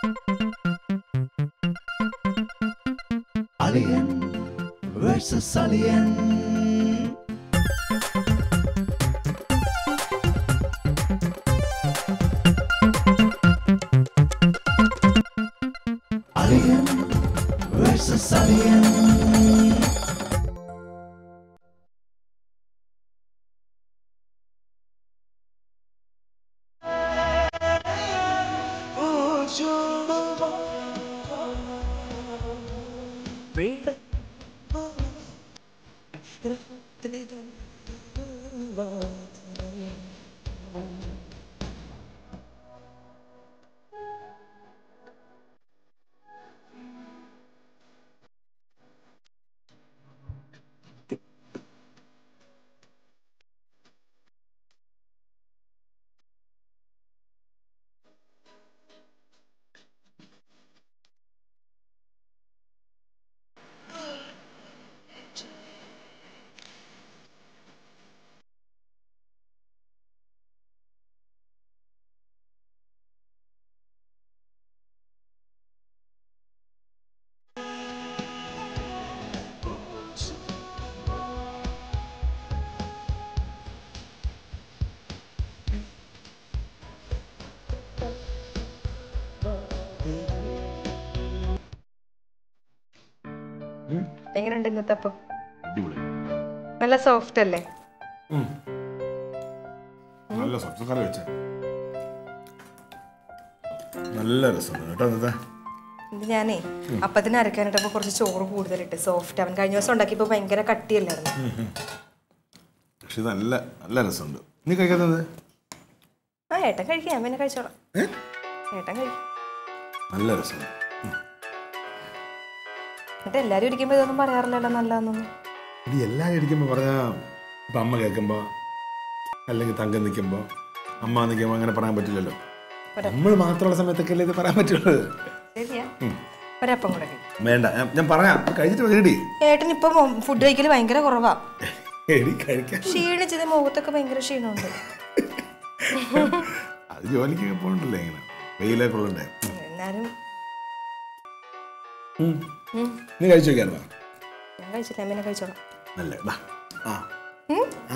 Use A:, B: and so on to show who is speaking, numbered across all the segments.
A: Alien versus Alien. Alien versus Alien.
B: എങ്ങനെയുണ്ട് ഇന്നത്തെ അപ്പം
C: അടിപൊളി
B: നല്ല സോഫ്റ്റ് അല്ലേ
C: നല്ല സ്വപ്ന കറി വെച്ചേ നല്ല രസമുണ്ട് കേട്ടോ ഇന്നത്തെ
B: ഇത് ഞാനേ അപ്പത്തിന് അരക്കാനിട്ടപ്പോൾ കുറച്ച് ചോറ് കൂടുതലിട്ട് സോഫ്റ്റ് അവൻ കഴിഞ്ഞ ദിവസം ഉണ്ടാക്കിയപ്പോൾ ഭയങ്കര കട്ടിയല്ലായിരുന്നു
C: പക്ഷെ ഇത് നല്ല നല്ല രസമുണ്ട് നീ കഴിക്കാത്തത്
B: ആ ഏട്ടൻ കഴിക്കാം ഞാൻ പിന്നെ കഴിച്ചോളാം
C: ഏ?
B: ഏട്ടൻ കഴിക്കും
C: നല്ല രസമുണ്ട്
B: എന്നിട്ട് എല്ലാവരും ഇരിക്കുമ്പോൾ ഇതൊന്നും പറയാറില്ലല്ലോ നല്ലതെന്നൊന്നും
C: ഇത് എല്ലാവരും ഇരിക്കുമ്പോൾ പറഞ്ഞാൽ ഇപ്പം അമ്മ കേൾക്കുമ്പോൾ അല്ലെങ്കിൽ തങ്കം നിൽക്കുമ്പോൾ അമ്മ നിൽക്കുമ്പോൾ അങ്ങനെ പറയാൻ പറ്റില്ലല്ലോ നമ്മൾ മാത്രമുള്ള സമയത്തൊക്കെ അല്ലേ ഇത് പറയാൻ പറ്റുള്ളൂ
B: ശരിയാ ഒരപ്പം കൂടെ കഴിക്കും
C: വേണ്ട ഞാൻ ഞാൻ പറയാം കഴിച്ചിട്ട് വേണ്ടി
B: ഏട്ടൻ ഇപ്പം ഫുഡ് കഴിക്കൽ ഭയങ്കര കുറവാ
C: എടി കഴിക്കാൻ
B: ക്ഷീണിച്ചത് മുഖത്തൊക്കെ ഭയങ്കര ക്ഷീണമുണ്ട്
C: അത് ജോലിക്കൊക്കെ പോകണ്ടല്ലേ ഇങ്ങനെ വെയിലൊക്കെ ഉള്ളണ്ടേ
B: എന്നാലും
C: ഉം. നീ കഴിച്ചു നോക്കിയായിരുന്നോ
B: ഞാൻ കഴിച്ചില്ല ഞാൻ പിന്നെ കഴിച്ചോളാം
C: നല്ല വാ ആ
B: ഉം?
C: ആ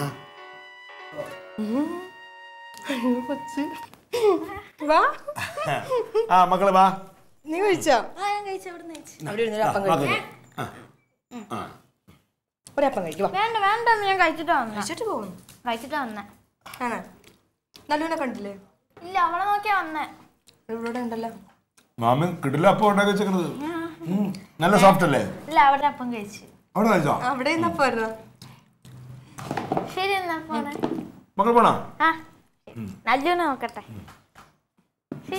B: അയ്യോ, കൊച്ച്. വാ
C: ആ മക്കളെ വാ
B: നീ കഴിച്ചോ
D: ഞാൻ കഴിച്ചു അവിടെ കഴിച്ചു
B: അവിടെ ഇരുന്നൊരു അപ്പം കഴിക്കും
C: ആ
B: ഒരപ്പം കഴിക്കും വാ.
D: വേണ്ട വേണ്ട ഞാൻ കഴിച്ചിട്ടാ വന്നെ
B: കഴിച്ചിട്ട് പോകുന്നു
D: കഴിച്ചിട്ടാ വന്നെ
B: ആണോ നല്ലൂനെ കണ്ടില്ലേ
D: ഇല്ല അവളെ നോക്കിയാ വന്നെ
B: ഇവിടെ ഉണ്ടല്ലോ
C: മാമൻ കിടില അപ്പം ഉണ്ടാക്കി വെച്ചേക്കണത് ഉം. നല്ല സോഫ്റ്റ് അല്ലേ
D: ഇല്ല അവിടെ അപ്പം കഴിച്ചു
C: അവിടെ കഴിച്ചോ
B: അവിടെ നിന്നാ പോരുന്നോ
D: ശരി എന്നാ പോണേ
C: മക്കൾ പോണോ
D: ആ നല്ലൂനെ നോക്കട്ടെ ശരി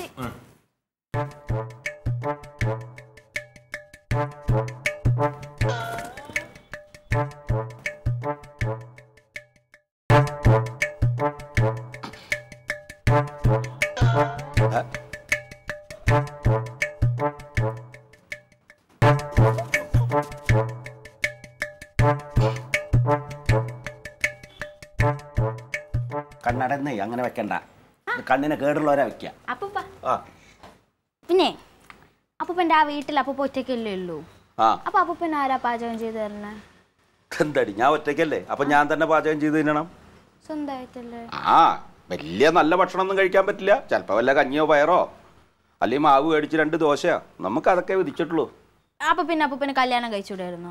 E: കണ്ണടന്നേ അങ്ങനെ വെക്കണ്ട ഇത് കണ്ണിന് കേടുള്ളവരാ വെക്കുക
D: അപ്പൂപ്പ
E: ആ
D: പിന്നെ അപ്പൂപ്പൻ്റെ ആ വീട്ടിൽ അപ്പൂപ്പ ഒറ്റയ്ക്കല്ലേ ഉള്ളൂ
E: ആ
D: അപ്പൊ അപ്പൂപ്പൻ ആരാ പാചകം ചെയ്ത് തരണേ
E: എന്തടി ഞാൻ ഒറ്റയ്ക്കല്ലേ അപ്പൊ ഞാൻ തന്നെ പാചകം ചെയ്ത് തിന്നണം
D: സ്വന്തമായിട്ടല്ലേ
E: ആ വലിയ നല്ല ഭക്ഷണമൊന്നും കഴിക്കാൻ പറ്റില്ല ചിലപ്പോൾ വല്ല കഞ്ഞിയോ പയറോ അല്ലെങ്കിൽ മാവ് മേടിച്ച് രണ്ട് ദോശയോ നമുക്ക് അതൊക്കെ വിധിച്ചിട്ടുള്ളൂ
D: അപ്പൊ പിന്നെ അപ്പൂപ്പന് കല്യാണം കഴിച്ചുവിടായിരുന്നു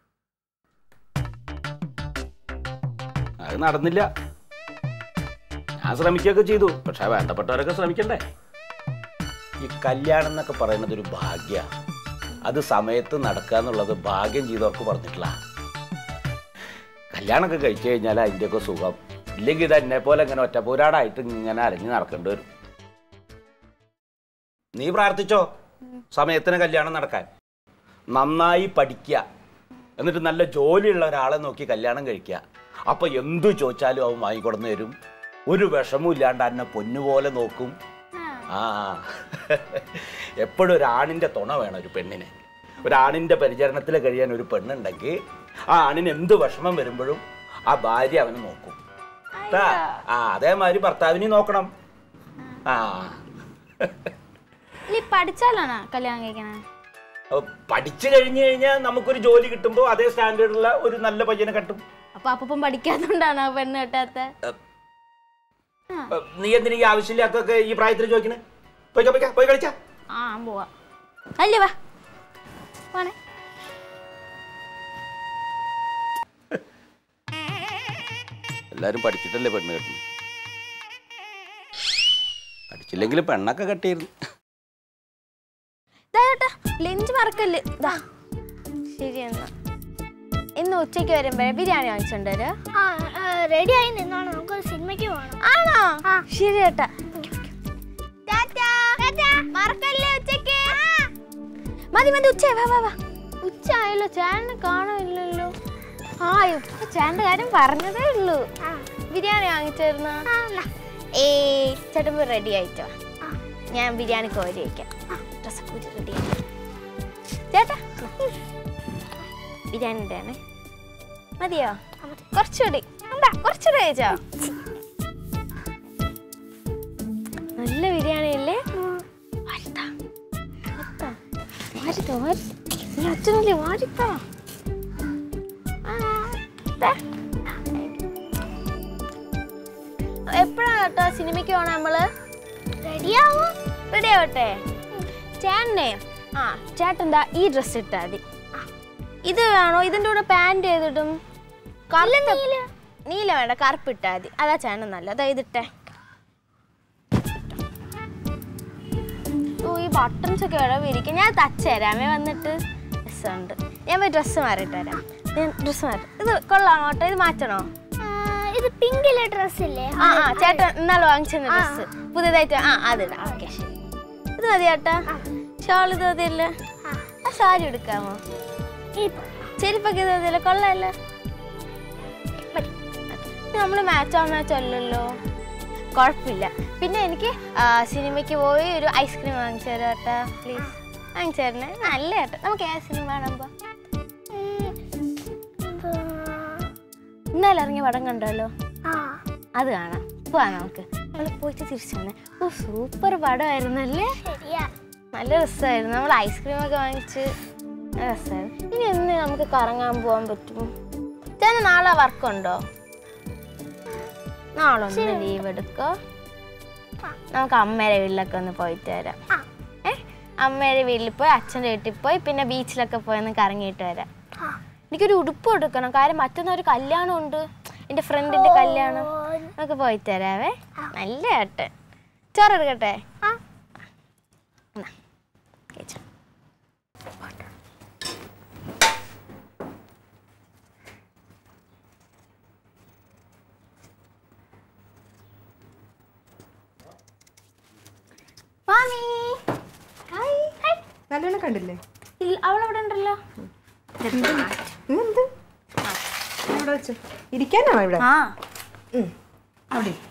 E: അത് നടന്നില്ല ഞാൻ ശ്രമിക്കുകയൊക്കെ ചെയ്തു പക്ഷെ വേണ്ടപ്പെട്ടവരൊക്കെ ശ്രമിക്കണ്ടേ ഈ കല്യാണം എന്നൊക്കെ പറയുന്നത് ഒരു ഭാഗ്യ അത് സമയത്ത് നടക്കുക എന്നുള്ളത് ഭാഗ്യം ചെയ്തവർക്ക് പറഞ്ഞിട്ടില്ല കല്യാണമൊക്കെ കഴിച്ചു കഴിഞ്ഞാൽ അതിൻ്റെയൊക്കെ സുഖം ഇല്ലെങ്കിൽ ഇത് എന്നെ പോലെ ഇങ്ങനെ ഒറ്റപ്പൂരാടായിട്ട് ഇങ്ങനെ അരഞ്ഞു നടക്കേണ്ടി വരും നീ പ്രാർത്ഥിച്ചോ സമയത്തിന് കല്യാണം നടക്കാൻ നന്നായി പഠിക്കുക എന്നിട്ട് നല്ല ജോലിയുള്ള ഒരാളെ നോക്കി കല്യാണം കഴിക്കുക അപ്പൊ എന്തു ചോദിച്ചാലും അവൻ വാങ്ങിക്കൊടുന്ന് തരും ഒരു വിഷമവും ഇല്ലാണ്ട് എന്നെ പൊന്നുപോലെ നോക്കും ആ എപ്പോഴും ഒരു ആണിന്റെ തുണ വേണം ഒരു പെണ്ണിന് ഒരാണിന്റെ പരിചരണത്തിൽ കഴിയാൻ ഒരു പെണ്ണുണ്ടെങ്കിൽ ആ ആണിന് എന്ത് വിഷമം വരുമ്പോഴും ആ ഭാര്യ അവനെ നോക്കും ട്ടാ. ആ അതേമാതിരി ഭർത്താവിനെ നോക്കണം ആ
D: ഇല്ല പഠിച്ചാലാണോ കല്യാണം കഴിക്കണേ
E: അപ്പൊ പഠിച്ചു കഴിഞ്ഞു കഴിഞ്ഞാൽ നമുക്കൊരു ജോലി കിട്ടുമ്പോൾ അതേ സ്റ്റാൻഡേർഡുള്ള ഒരു നല്ല പയ്യനെ കെട്ടും
D: അപ്പൊ അപ്പം പഠിക്കാത്തോണ്ടാണോ പെണ്ണ് കെട്ടാത്ത
E: അഹ് നീ എന്തിനാ ഈ ആവശ്യമില്ലാത്തൊക്കെ ഈ പ്രായത്തിൽ ചോദിക്കണേ പോയിക്കാ പോയിക്കാ പോയി കളിച്ചാ
D: ആ പോവാ അല്ലേ വാ പോണേ
E: എല്ലാരും പഠിച്ചിട്ടല്ലേ പെണ്ണ് കെട്ടുന്നത് പഠിച്ചില്ലെങ്കിൽ പെണ്ണൊക്കെ കെട്ടിയിരുന്നു
D: ദാ ചേട്ടാ ലഞ്ച് മറക്കല്ലേ ദാ ശരി എന്നാ ഇന്ന് ഉച്ചയ്ക്ക് വരുമ്പോഴേ ബിരിയാണി വാങ്ങിച്ചോണ്ട് വരാ
F: റെഡി ആയി നിന്നോണം നമുക്ക് സിനിമയ്ക്ക് പോകണം
D: ആണോ ശരി ചേട്ടാ മറക്കല്ലേ ഉച്ചയ്ക്ക് മതി മതി ഉച്ച വാ വാ വാ ഉച്ച ആയല്ലോ ചേട്ടനെ കാണാനില്ലല്ലോ ആ ഇപ്പൊ ചേട്ടൻ്റെ കാര്യം പറഞ്ഞതേ ഉള്ളൂ ബിരിയാണി വാങ്ങിച്ചായിരുന്ന ഏ ചേട്ടൻ പോയി റെഡി ആയിട്ടോ ഞാൻ ബിരിയാണി കോരി വയ്ക്കാം ഡ്രസ്സൊക്കെ കൂടി റെഡി ആയി ചേട്ടാ ബിരിയാണി ഉണ്ടാണേ മതിയോ കുറച്ചുകൂടി ഉണ്ടാ കുറച്ചുകൂടി കഴിച്ചോ നല്ല ബിരിയാണി അല്ലേ വാരിത്താ. വാരിത്താ. വാരിത്താ, വാരി- നീ അച്ഛനല്ലേ വാരിത്താ ആ, ദേ. എപ്പോഴാ കേട്ടോ സിനിമയ്ക്ക് പോണ നമ്മള് റെഡിയാവോ റെഡി ആവട്ടെ ചേട്ടനെ ആ ചേട്ടൻ എന്താ ഈ ഡ്രസ് ഇട്ടാ മതി ഇത് വേണോ ഇതിന്റെ കൂടെ പാൻറ് ചെയ്തിട്ടും കറുത്ത നീല വേണ്ട കറുപ്പ് ഇട്ടാ മതി അതാ ചേട്ടൻ നല്ല അതാ ഇതിട്ടെ ഓ ഈ ബട്ടൺസ് ഒക്കെ ഇടവിരിക്കും ഞാൻ തച്ച് തരാമേ വന്നിട്ട് രസമുണ്ട് ഞാൻ പോയി ഡ്രസ്സ് മാറിയിട്ട് വരാം ഞാൻ ഡ്രസ്സ് മാറി ഇത് കൊള്ളാം കേട്ടോ ഇത് മാറ്റണോ
F: ഇത് പിങ്കിലെ ഡ്രസ് ഇല്ലേ
D: ആ ആ ചേട്ടൻ ഇന്നാൾ വാങ്ങിച്ച ഡ്രസ്സ് പുതിയതായിട്ട് ആ അതിടാം ഓക്കെ ശരി ഇത് മതി ചേട്ടാ ഷോൾ ഇത് മതിയല്ലേ ആ സാരി എടുക്കാമോ ചെരുപ്പൊക്കെ ഇത് മതിയല്ലേ കൊള്ളാല്ലേ നമ്മൾ മാച്ച് ആവുന്ന ചൊല്ലല്ലോ കുഴപ്പമില്ല പിന്നെ എനിക്ക് ആ, സിനിമയ്ക്ക് പോയി ഒരു ഐസ്ക്രീം വാങ്ങിച്ചു തരാം ചേട്ടാ പ്ലീസ് വാങ്ങിച്ചു തരണേ നല്ല ചേട്ടാ നമുക്ക് ഏത് സിനിമ കാണുമ്പോ ഇന്നലെ ഇറങ്ങിയ പടം കണ്ടല്ലോ
F: ആ
D: അത് കാണാം പോവാ നമുക്ക് നമ്മൾ പോയിട്ട് തിരിച്ചു വന്നേ ഓ സൂപ്പർ പടമായിരുന്നല്ലേ
F: ശരിയാ
D: നല്ല രസമായിരുന്നു നമ്മൾ ഐസ്ക്രീം ഒക്കെ വാങ്ങിച്ച് നല്ല രസമായിരുന്നു ഇനി എന്ന് നമുക്ക് കറങ്ങാൻ പോകാൻ പറ്റും ചേട്ടൻ നാളെ വർക്കുണ്ടോ നാളെ ഒന്ന് ലീവ് എടുക്കോ നമുക്ക് അമ്മയുടെ വീട്ടിലൊക്കെ ഒന്ന് പോയിട്ട് വരാം ഏ അമ്മയുടെ വീട്ടിൽ പോയി അച്ഛൻ്റെ വീട്ടിൽ പോയി പിന്നെ ബീച്ചിലൊക്കെ പോയി ഒന്ന് കറങ്ങിയിട്ട് വരാം എനിക്കൊരു ഉടുപ്പ് എടുക്കണം കാര്യം മറ്റന്നാ ഒരു കല്യാണം ഉണ്ട് എൻ്റെ ഫ്രണ്ടിന്റെ കല്യാണം നമുക്ക് പോയിട്ട് തരാവേ നല്ല ഏട്ടൻ ചോറ് എടുക്കട്ടെ എന്നാ, കഴിച്ചോ. മാമി ഹായ് ഹായ്
B: നല്ലോണം കണ്ടില്ലേ
D: ഇല്ല അവളവിടെ ഉണ്ടല്ലോ
B: ഇന്നെന്ത് ഇവിടെ വെച്ചു ഇരിക്കാനാണോ ഇവിടെ
D: ആ
B: ഉം. അവിടെ ഇരി.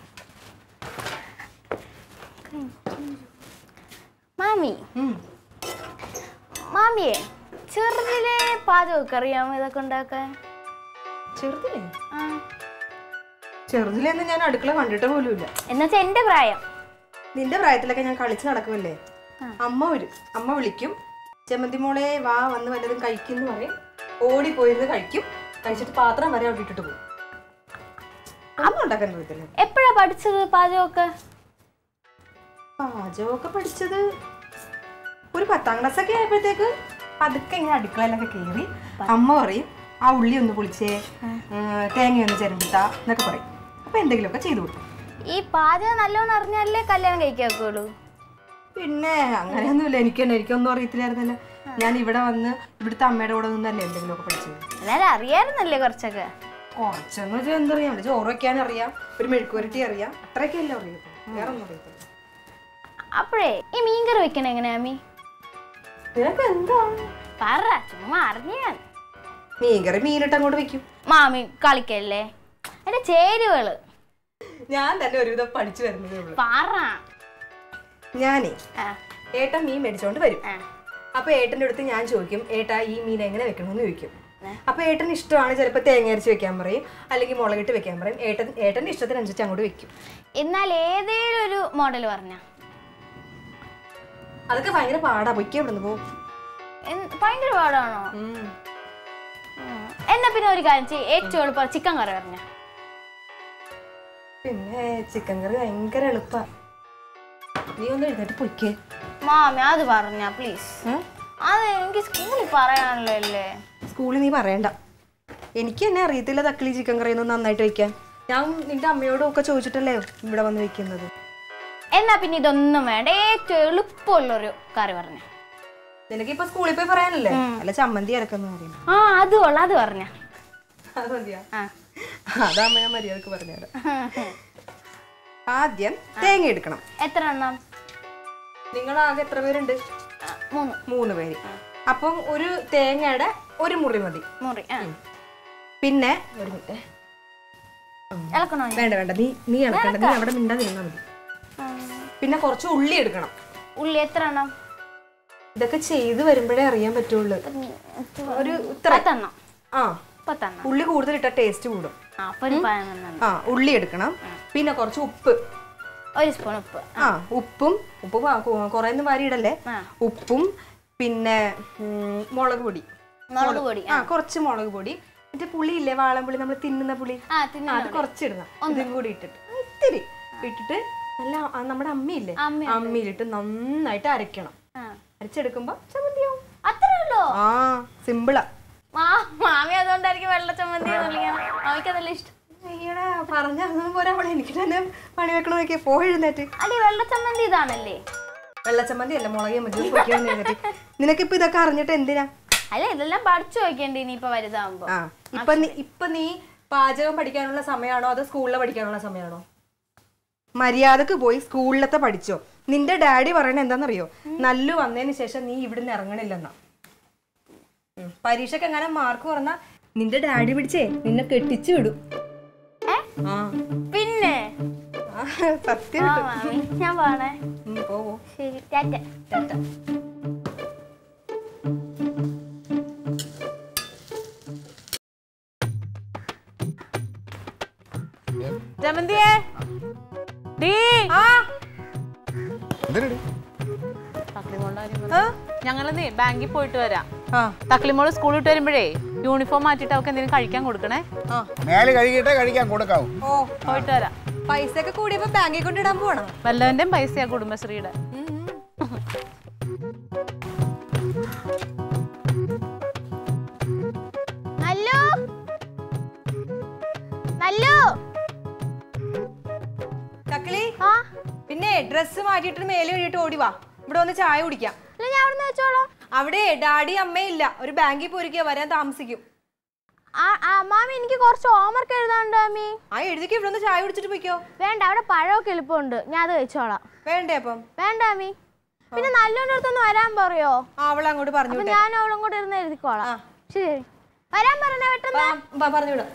D: മാമി
B: ഉം.
D: മാമിയെ ചെറുതിലെ പാചകമൊക്കെ അറിയാമോ ഇതൊക്കെ ഉണ്ടാക്കാൻ
B: ചെറുതിലേ
D: ആ
B: ചെറുതിലെന്ന് ഞാൻ അടുക്കള കണ്ടിട്ട് പോലുമില്ല
D: എന്നുവെച്ചാ എന്റെ പ്രായം
B: നിന്റെ പ്രായത്തിലൊക്കെ ഞാൻ കളിച്ച് നടക്കുമല്ലേ അമ്മ വരും അമ്മ വിളിക്കും ചെമ്മന്തി മോളെ വാ വന്ന് വല്ലതും കഴിക്കും എന്ന് പറയും ഓടിപ്പോയിരുന്ന് കഴിക്കും കഴിച്ചിട്ട് പാത്രം വരെ അവിടെ ഇട്ടിട്ട് പോകും അമ്മ ഉണ്ടാക്കാൻ അറിയത്തില്ലേ
D: എപ്പോഴാ പഠിച്ചത് പാചകമൊക്കെ
B: പാചകമൊക്കെ പഠിച്ചത് ഒരു പത്താം ക്ലാസ് ഒക്കെ ആയപ്പോഴത്തേക്ക് പതുക്കെ ഇങ്ങനെ അടുക്കളയിലൊക്കെ കയറി അമ്മ പറയും ആ ഉള്ളി ഒന്ന് പൊളിച്ചേ ഉം, തേങ്ങ ഒന്ന് ചിരണ്ടിട്ടാ എന്നൊക്കെ പറയും അപ്പൊ എന്തെങ്കിലുമൊക്കെ ചെയ്തു കൊടുക്കും
D: ഈ പാചകം നല്ലോണം അറിഞ്ഞാലേ കല്യാണം കഴിക്കാക്കുള്ളൂ
B: പിന്നെ അങ്ങനെയൊന്നുമില്ല എനിക്ക് തന്നെ എനിക്കൊന്നും അറിയത്തില്ലായിരുന്നല്ലോ ഞാൻ ഇവിടെ വന്ന് ഇവിടുത്തെ അമ്മയുടെ കൂടെ നിന്നല്ലേ എന്തെങ്കിലുമൊക്കെ പഠിച്ചത്
D: എന്നാലും അറിയാറുന്നല്ലേ കുറച്ചൊക്കെ
B: കുറച്ചെന്ന് വെച്ചാൽ എന്തറിയാം ചോറ് വെക്കാൻ അറിയാം ഒരു മെഴുക്കുവരട്ടി അറിയാം അത്രയൊക്കെ അല്ലേ അറിയത്തുള്ളൂ വേറെ ഒന്നും അറിയത്തില്ല
D: അപ്പോഴേ ഈ മീൻകറി വെക്കണ എങ്ങനെയാ മീ
B: നിനക്ക് എന്താ
D: പറ ചുമ്മാ അറിഞ്ഞാ
B: മീൻകറി മീനിട്ട് അങ്ങോട്ട് വെക്കും
D: മാമി കളിക്കല്ലേ എന്റെ ചേരുവകള്
B: ഞാൻ തന്നെ ഒരുവിധം പഠിച്ചു വരുന്നതേ ഉള്ളൂ
D: പറ
B: ഞാനേ
D: ആ,
B: ഏട്ടൻ മീൻ മേടിച്ചോണ്ട് വരും
D: ആ.
B: അപ്പൊ ഏട്ടൻ്റെ അടുത്ത് ഞാൻ ചോദിക്കും ഏട്ടാ ഈ മീൻ എങ്ങനെ വെക്കണമെന്ന് ചോദിക്കും അപ്പൊ ഏട്ടന് ഇഷ്ടമാണ് ചിലപ്പോൾ തേങ്ങ അരച്ച് വെക്കാൻ പറയും അല്ലെങ്കിൽ മുളകിട്ട് വെക്കാൻ പറയും ഏട്ടൻ ഏട്ടൻ്റെ ഇഷ്ടത്തിനനുസരിച്ച് അങ്ങോട്ട് വെക്കും
D: എന്നാൽ ഏതേലും ഒരു മോഡൽ പറഞ്ഞ
B: അതൊക്കെ ഭയങ്കര പാടാ പൊയ്ക്കേ ഇവിടുന്ന് പോ
D: എന്ത്- ഭയങ്കര പാടാണോ
B: ഉം.
D: ഉം. എന്നാ പിന്നെ ഒരു കാര്യം ചെയ്യ് ഏറ്റവും എളുപ്പം ചിക്കൻ കറി പറഞ്ഞ
B: പിന്നെ ചിക്കൻ കറി ഭയങ്കര എളുപ്പാ നീ ഒന്ന് എഴുന്നേറ്റ് പൊയ്ക്കേ
D: മാമി അത് പറഞ്ഞ പ്ലീസ്
B: ഉം?
D: അത് എനിക്ക് സ്കൂളിൽ പറയാനല്ലോ അല്ലേ
B: സ്കൂളിൽ നീ പറയണ്ട എനിക്ക് തന്നെ അറിയത്തില്ല തക്കളി ചിക്കൻ കറി ഒന്നും നന്നായിട്ട് വെക്കാൻ ഞാൻ നിന്റെ അമ്മയോടും ഒക്കെ ചോദിച്ചിട്ടല്ലേ ഇവിടെ വന്ന് വെക്കുന്നത്
D: എന്നാ പിന്നെ ഇതൊന്നും വേണ്ട ഏറ്റവും എളുപ്പമുള്ളൊരു കറി പറഞ്ഞ
B: നിനക്ക് ഇപ്പൊ സ്കൂളിൽ പോയി പറയാനല്ലേ അല്ല ചമ്മന്തി അരക്കെന്ന് പറയുന്നത്
D: ആ അത് കൊള്ളാം അത് പറഞ്ഞ
B: അത് മതിയാ
D: ആ
B: അതാമ്മ ഞാൻ മര്യാദക്ക് പറഞ്ഞുതരാം ആദ്യം തേങ്ങ എടുക്കണം
D: എത്ര എണ്ണം
B: നിങ്ങൾ ആകെ എത്ര പേരുണ്ട്
D: ആ, മൂന്ന്
B: മൂന്ന് പേര് അപ്പം ഒരു തേങ്ങയുടെ ഒരു മുറി മതി
D: മുറി ആ
B: പിന്നെ ഒരു മിനിറ്റ്
D: ഇളക്കണോ ഞാൻ?
B: വേണ്ട വേണ്ട നീ നീ ഇളക്കണ്ട നീ അവിടെ മിണ്ടാതിരുന്നാ മതി പിന്നെ കുറച്ച് ഉള്ളി എടുക്കണം
D: ഉള്ളി എത്ര എണ്ണം
B: ഇതൊക്കെ ചെയ്ത് വരുമ്പോഴേ അറിയാൻ പറ്റുള്ളൂ ഒരു ഇത്ര
D: പത്തെണ്ണം
B: ആ
D: പത്തെണ്ണം
B: ഉള്ളി കൂടുതൽ ഇട്ട ടേസ്റ്റ് കൂടും
D: ആ അപ്പൊ ഒരു പതിനൊന്നെണ്ണം
B: ആ ഉള്ളി എടുക്കണം പിന്നെ കുറച്ച് ഉപ്പ്
D: ഒരു സ്പൂൺ ഉപ്പ്
B: ആ ഉപ്പും ഉപ്പ് കുറെ ഒന്നും വാരി ഇടല്ലേ
D: ആ.
B: ഉപ്പും പിന്നെ ഉം, മുളക് പൊടി
D: മുളക് പൊടി
B: ആ കുറച്ച് മുളക് പൊടി മറ്റേ പുളി ഇല്ലേ വാളംപുളി നമ്മൾ തിന്നുന്ന പുളി
D: ആ
B: ആ,
D: തിന്നു
B: അത് കുറച്ചിടണം ഇതും കൂടി ഇട്ടിട്ട് ആ, ഇത്തിരി ഇട്ടിട്ട് നല്ല ആ, നമ്മുടെ അമ്മയില്ലേ
D: അമ്മ
B: അമ്മയിലിട്ട് നന്നായിട്ട് അരയ്ക്കണം
D: ആ.
B: അരച്ചെടുക്കുമ്പോ ചമ്മന്തിയാവും
D: അത്രേ ഉള്ളൂ
B: ആ സിമ്പിളാ
D: മാ മാമി അതുകൊണ്ടായിരിക്കും വെള്ള ചമ്മന്തി എന്ന് വിളിക്കുന്നത് മാമിക്ക് അതല്ല ഇഷ്ടം
B: അയ്യടാ പറഞ്ഞ അതൊന്നും പോരാ അവളെ എനിക്ക് തന്നെ പണി വെക്കണം നോക്കിയാ പോയി എഴുന്നേറ്റ്
D: അടി വെള്ള ചമ്മന്തി ഇതാണല്ലേ
B: വെള്ളച്ചമ്മന്തി അല്ല മുളകെ മതി പൊയ്ക്കോന്ന് എഴുന്നേറ്റ് നിനക്കിപ്പോ ഇതൊക്കെ അറിഞ്ഞിട്ട് എന്തിനാ
D: അല്ല ഇതെല്ലാം പഠിച്ചു നോക്കേണ്ടി ഇനിയിപ്പൊ വലുതാവുമ്പോ
B: ആ ഇപ്പൊ നീ ഇപ്പൊ നീ പാചകം പഠിക്കാനുള്ള സമയമാണോ അതോ സ്കൂളിലെ പഠിക്കാനുള്ള സമയമാണോ മര്യാദക്ക് പോയി സ്കൂളിലത്തെ പഠിച്ചോ നിന്റെ ഡാഡി പറയണ എന്താണെന്നറിയോ നല്ലു വന്നതിന് ശേഷം നീ ഇവിടുന്ന് ഇറങ്ങണില്ലെന്നാ ഉം. പരീക്ഷയ്ക്ക് എങ്ങനെ മാർക്ക് പറഞ്ഞാ നിന്റെ ഡാഡി പിടിച്ചേ നിന്നെ കെട്ടിച്ചു വിടും
D: ഏ?
B: ആ
D: പിന്നെ
B: ആ, സത്യം
D: ആ മാമി ഞാൻ പോണേ
B: ഉം, പോ പോ.
D: ശരി ടാറ്റ
B: ടാറ്റ.
G: ജമന്തിയേ ഡീ ഞങ്ങളെന്നേ ബാങ്കിൽ പോയിട്ട് വരാം
B: ആ
G: തക്ലിമോള് സ്കൂളിൽ വിട്ട് വരുമ്പോഴേ യൂണിഫോം മാറ്റിട്ട് അവൾക്ക് എന്തെങ്കിലും കഴിക്കാൻ കൊടുക്കണേ
B: ആ
H: മേല് കഴുകിയിട്ടേ കഴിക്കാൻ കൊടുക്കാവൂ
B: ഓ
G: പോയിട്ട് വരാം
B: പൈസ ഒക്കെ കൂടിയപ്പോ ബാങ്കിൽ കൊണ്ടിടാൻ പോണോ
G: വല്ലവന്റെയും പൈസയാ കുടുംബശ്രീയുടെ
D: നല്ലു നല്ലു
B: തക്കളി
D: ആ
B: പിന്നെ ഡ്രസ്സ് മാറ്റിയിട്ട് മേലെ കഴിയിട്ട് ഓടി വാ ഇവിടെ വന്ന് ചായ കുടിക്കാം
D: അല്ല ഞാൻ അവിടെ വെച്ചോളാം
B: അവിടെ ഡാഡി അമ്മയില്ല ഒരു ബാങ്കിൽ പോയിരിക്കുക വരാൻ താമസിക്കും
D: ആ ആ, മാമി എനിക്ക് കുറച്ച് ഹോംവർക്ക് എഴുതാണ്ട് മാമി
B: ആ എഴുതിക്ക് ഇവിടെ ഒന്ന് ചായ കുടിച്ചിട്ട് പോയിക്കോ
D: വേണ്ട അവിടെ പഴമൊക്കെ എളുപ്പമുണ്ട് ഞാൻ അത് കഴിച്ചോളാം
B: വേണ്ടേ അപ്പം
D: വേണ്ട മാമി പിന്നെ നല്ലോൻ്റെ അടുത്തൊന്ന് വരാൻ പറയോ
B: ആ അവളെ അങ്ങോട്ട് പറഞ്ഞു
D: അപ്പൊ
B: വിട്ടേ
D: ഞാൻ അവളും കൂടെ ഇരുന്ന് എഴുതിക്കോളാം ശരി വരാൻ പറഞ്ഞ പെട്ടെന്ന്
B: പറഞ്ഞു വിടാം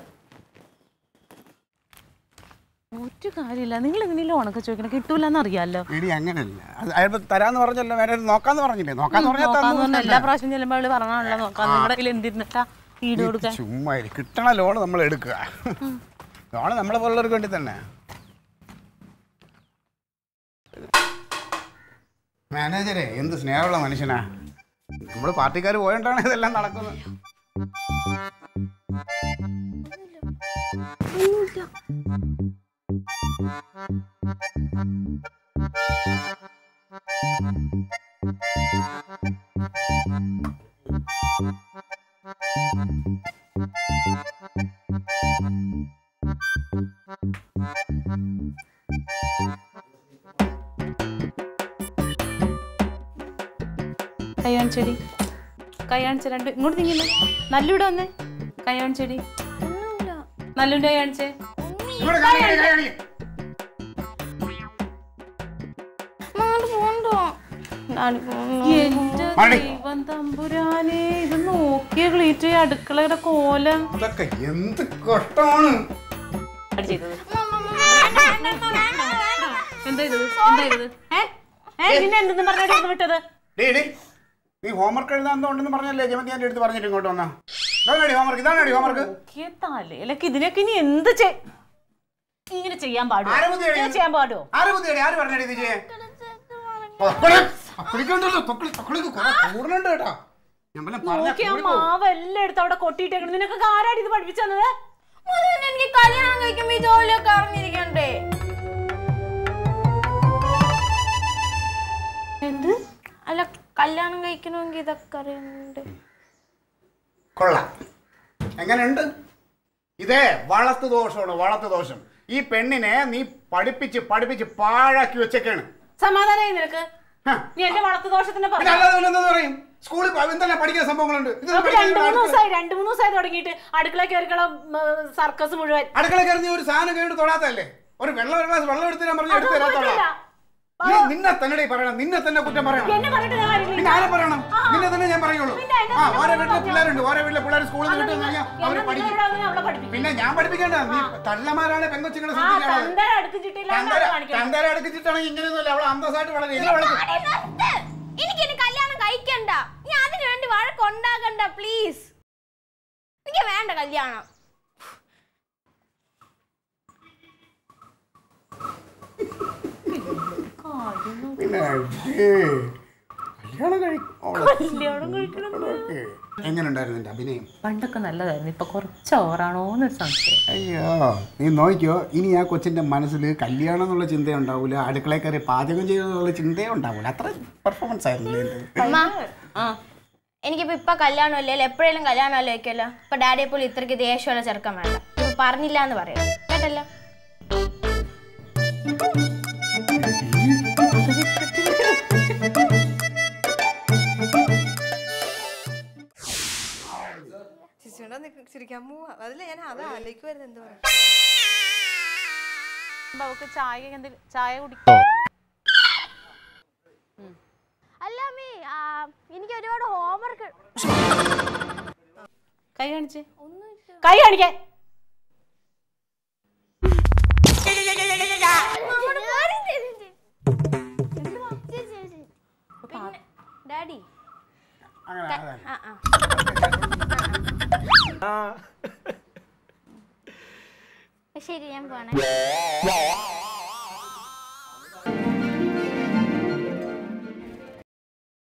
G: ഒരു കാര്യമില്ല നിങ്ങൾ എന്തെങ്കിലും ഉണക്ക ചോദിക്കണം കിട്ടൂലെന്ന് അറിയാലോ
H: എടി അങ്ങനെയല്ല അത് അയാൾ തരാന്ന് പറഞ്ഞല്ലോ വേറെ നോക്കാന്ന് പറഞ്ഞില്ലേ നോക്കാന്ന് പറഞ്ഞാൽ
G: നോക്കാന്ന് പറഞ്ഞാ
H: തന്നു
G: എല്ലാ പ്രാവശ്യം ചെല്ലുമ്പോൾ അവള് പറഞ്ഞാണല്ലോ നോക്കാം നിങ്ങളുടെ കയ്യിൽ എന്തിരുന്നിട്ടാ ഈട് കൊടുക്കാൻ
H: ചുമ്മാ ഇരി. കിട്ടണ ലോണ് നമ്മൾ എടുക്കുക ലോണ് നമ്മളെ പോലുള്ളവർക്ക് വേണ്ടി തന്നെ മാനേജരെ എന്ത് സ്നേഹമുള്ള മനുഷ്യനാ നമ്മുടെ പാർട്ടിക്കാർ പോയോണ്ടാണ് ഇതെല്ലാം നടക്കുന്നത്
G: കയ്യാണിച്ചെടി കയ്യാണിച്ച രണ്ട് ഇങ്ങോട്ട് നീങ്ങില്ല നല്ലൂടെ വന്നേ കയ്യാണിച്ചെടി നല്ലുണ്ട് കയ്യാണിച്ചേ
H: ഇവിടെ കാണി, കാണി, കാണി.
G: എന്റെ
H: മടി.
G: ദൈവം തമ്പുരാനെ ഇത് നോക്കിയ ക്ലീറ്റ് അടുക്കളയുടെ കോലം
H: ഇതൊക്കെ എന്ത് കഷ്ടമാണ്
G: അടി ചെയ്തത് എന്താ ഇത് എന്താ ഇത് ഏ ഏ പിന്നെ എന്തെന്ന് പറഞ്ഞാൽ വിട്ടത്
H: ഡേ ഡേ നീ ഹോംവർക്ക് എഴുതാൻ പറഞ്ഞല്ലേ ജമന്തി എൻ്റെ അടുത്ത് പറഞ്ഞിട്ട് ഇങ്ങോട്ട് വന്നാ ഇതാണ് ഹോംവർക്ക് ഇതാണ് ഹോംവർക്ക്
G: നോക്കിയ തലയിലൊക്കെ ഇതിനൊക്കെ ഇനി എന്ത് ചെയ് ഇങ്ങനെ ചെയ്യാൻ പാടുമോ
H: ആരെ ബുദ്ധിയാണ്
G: ഇങ്ങനെ ചെയ്യാൻ പാടുമോ
H: ആര് ബുദ്ധിയാണ് ആര് പറഞ്ഞടി ഇത് ചെയ്യാൻ തക്കളിക്കുണ്ടല്ലോ തക്കളി തക്കളിക്ക് കുറെ കൂടുന്നുണ്ട് കേട്ടോ ഞാൻ വല്ല പറഞ്ഞ
G: നോക്കി ആ മാവ് എല്ലാം എടുത്ത് അവിടെ കൊട്ടിയിട്ടേക്കണം നിനക്ക് ആരാടി ഇത് പഠിപ്പിച്ചു തന്നത്
D: മുതൽ എനിക്ക് കല്യാണം കഴിക്കുമ്പോ ഈ ജോലിയൊക്കെ അറിഞ്ഞിരിക്കണ്ടേ
G: എന്ത്
D: അല്ല കല്യാണം കഴിക്കണമെങ്കിൽ ഇതൊക്കെ അറിയണ്ട്
H: കൊള്ളാം എങ്ങനെയുണ്ട് ഇതേ വളർത്തു ദോഷമാണ് വളർത്തു ദോഷം ഈ പെണ്ണിനെ നീ പഠിപ്പിച്ച് പഠിപ്പിച്ച് പാഴാക്കി വെച്ചേക്കാണ്
G: സമാധാനമായി നിനക്ക്
H: ഹ.
G: നീ എന്റെ വളർത്തു ദോഷത്തിന്
H: പിന്നെ
G: പറഞ്ഞു
H: അല്ലാതെ പിന്നെ എന്താ പറയും സ്കൂളിൽ എന്തെല്ലാം പഠിക്കുന്ന സംഭവങ്ങളുണ്ട് ഇത്
G: നമുക്ക്
H: പഠിക്കാൻ
G: രണ്ടു മൂന്ന്
H: അടുക്കള-
G: ദിവസമായി രണ്ടു മൂന്ന് ദിവസമായി തുടങ്ങിയിട്ട് അടുക്കള കയറിക്കള സർക്കസ് മുഴുവൻ
H: അടുക്കള കയറി നീ ഒരു സാധനം കേട്ട് തൊടാത്തല്ലേ ഒരു വെള്ളം ഒരു ഗ്ലാസ് വെള്ളം എടുത്ത് ഞാൻ പറഞ്ഞു എടുത്ത്
G: അതൊന്നും
H: തരാത്തോളാം
G: പറ്റില്ല.
H: നീ നിന്നെ തന്നെ പറയണം നിന്നെ തന്നെ കുറ്റം പറയണം
G: എന്നെ പറഞ്ഞിട്ട് ഞാൻ കാര്യമില്ല.
H: പിന്നെ ആരെ പറയണം നിന്നെ തന്നെ ഞാൻ പറയുള്ളൂ
G: പിന്നെ എന്നെ
H: ആ
G: തന്നെ
H: ഓരോ വീട്ടിലെ
G: പറഞ്ഞാ
H: പിള്ളേരുണ്ട് ഓരോ വീട്ടിലെ പിള്ളേർ സ്കൂളിൽ നിന്ന് വിട്ടു കഴിഞ്ഞാൽ
G: എന്നെ
H: അവർ
G: നിങ്ങൾ
H: പഠിക്കും
G: ഇവിടെ വന്ന് അവളെ പഠിപ്പിക്കും.
H: പിന്നെ ഞാൻ പഠിപ്പിക്കേണ്ട നീ തള്ളമാരാണ് പെങ്കൊച്ചുങ്ങളെ
G: ആ
H: ശ്രദ്ധിക്കാനുള്ളത്
G: തന്തര അടുക്കിച്ചിട്ടില്ലാണ്ട് അവളെ കാണിക്കണം
H: തന്തര അടുക്കിച്ചിട്ടാണെങ്കിൽ ഇങ്ങനെയൊന്നുമല്ല അവൾ അന്തസ്സായിട്ട് വളരെ ഇനി അവൾക്ക്
D: എനിക്ക് ഇനി കല്യാണം കഴിക്കണ്ട നീ അതിനു വേണ്ടി വഴക്കുണ്ടാക്കണ്ട പ്ലീസ് എനിക്ക് വേണ്ട കല്യാണം
H: പിന്നെ ഏ, കല്യാണം കഴിക്കും അവള്.
G: കല്യാണം കഴിക്കണം
H: ഓക്കേ. എങ്ങനെയുണ്ടായിരുന്നു നിന്റെ അഭിനയം
G: പണ്ടൊക്കെ നല്ലതായിരുന്നു ഇപ്പൊ കുറച്ച് ഓവറാണോ എന്നൊരു സംശയം
H: അയ്യോ നീ നോക്കിയോ ഇനി ആ കൊച്ചിന്റെ മനസ്സിൽ കല്യാണം എന്നുള്ള ചിന്ത ഉണ്ടാവൂല അടുക്കളയിൽ കയറി പാചകം ചെയ്യുന്നുള്ള ചിന്തയേ ഉണ്ടാവൂല അത്ര പെർഫോമൻസ് ആയിരുന്നില്ലേ എൻ്റെ?
D: അമ്മ എനിക്കിപ്പോ ഇപ്പൊ കല്യാണം അല്ലേ എപ്പോഴേലും കല്യാണം ആലോചിക്കല്ലോ ഇപ്പൊ ഡാഡിയെ പോലെ ഇത്രയ്ക്ക് ദേഷ്യമുള്ള ചെറുക്കം വേണ്ട ഇപ്പൊ പറഞ്ഞില്ല എന്ന് പറയാം കേട്ടല്ലോ
B: ചിരിച്ചോണ്ടാ നിക്ക് ചിരിക്കാൻ പോവാ അതില് ഞാൻ അത് ആലോചിക്കുവായിരുന്നു എന്ത് പറയാ
G: അവൾക്ക് ചായ എന്തെങ്കിലും ചായ കുടിക്കും
D: അല്ല അമ്മി എനിക്ക് ഒരുപാട് ഹോംവർക്ക്
G: കൈ കാണിച്ചേ കൈ കാണിക്കാൻ
D: ഡാഡി
H: അങ്ങനെ അതാണ്.
D: ആ ആ
E: ആ
D: ശരി ഞാൻ പോണേ